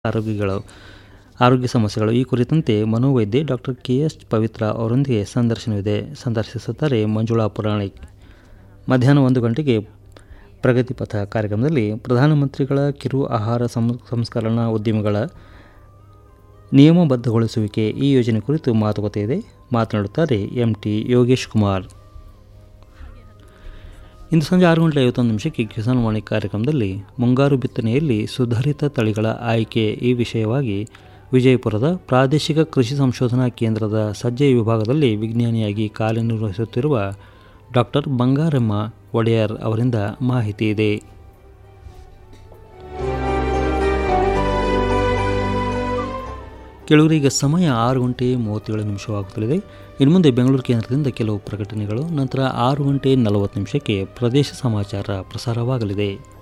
ಆರೋಗ್ಯಗಳು ಆರೋಗ್ಯ ಸಮಸ್ಯೆಗಳು ಈ ಕುರಿತಂತೆ ಮನೋವೈದ್ಯೆ ಡಾಕ್ಟರ್ ಕೆ ಎಸ್ ಪವಿತ್ರ ಅವರೊಂದಿಗೆ ಸಂದರ್ಶನವಿದೆ ಸಂದರ್ಶಿಸುತ್ತಾರೆ ಮಂಜುಳಾ ಪುರಾಣಿಕ್ ಮಧ್ಯಾಹ್ನ ಒಂದು ಗಂಟೆಗೆ ಪ್ರಗತಿ ಪಥ ಕಾರ್ಯಕ್ರಮದಲ್ಲಿ ಪ್ರಧಾನಮಂತ್ರಿಗಳ ಕಿರು ಆಹಾರ ಸಂ ಸಂಸ್ಕರಣಾ ಉದ್ಯಮಗಳ ನಿಯಮಬದ್ಧಗೊಳಿಸುವಿಕೆ ಈ ಯೋಜನೆ ಕುರಿತು ಮಾತುಕತೆ ಇದೆ ಮಾತನಾಡುತ್ತಾರೆ ಎಂ ಟಿ ಯೋಗೇಶ್ ಕುಮಾರ್ ಇಂದು ಸಂಜೆ ಆರು ಗಂಟೆ ಐವತ್ತೊಂದು ನಿಮಿಷಕ್ಕೆ ಕಿಸಾನ್ ವಾಣಿ ಕಾರ್ಯಕ್ರಮದಲ್ಲಿ ಮುಂಗಾರು ಬಿತ್ತನೆಯಲ್ಲಿ ಸುಧಾರಿತ ತಳಿಗಳ ಆಯ್ಕೆ ಈ ವಿಷಯವಾಗಿ ವಿಜಯಪುರದ ಪ್ರಾದೇಶಿಕ ಕೃಷಿ ಸಂಶೋಧನಾ ಕೇಂದ್ರದ ಸಜ್ಜೆ ವಿಭಾಗದಲ್ಲಿ ವಿಜ್ಞಾನಿಯಾಗಿ ಕಾರ್ಯನಿರ್ವಹಿಸುತ್ತಿರುವ ಡಾಕ್ಟರ್ ಬಂಗಾರಮ್ಮ ಒಡೆಯರ್ ಅವರಿಂದ ಮಾಹಿತಿ ಇದೆ ಕೆಲವರಿಗೆ ಸಮಯ ಆರು ಗಂಟೆ ಮೂವತ್ತೇಳು ನಿಮಿಷವಾಗುತ್ತಲಿದೆ ಇನ್ನು ಮುಂದೆ ಬೆಂಗಳೂರು ಕೇಂದ್ರದಿಂದ ಕೆಲವು ಪ್ರಕಟಣೆಗಳು ನಂತರ ಆರು ಗಂಟೆ ನಲವತ್ತು ನಿಮಿಷಕ್ಕೆ ಪ್ರದೇಶ ಸಮಾಚಾರ ಪ್ರಸಾರವಾಗಲಿದೆ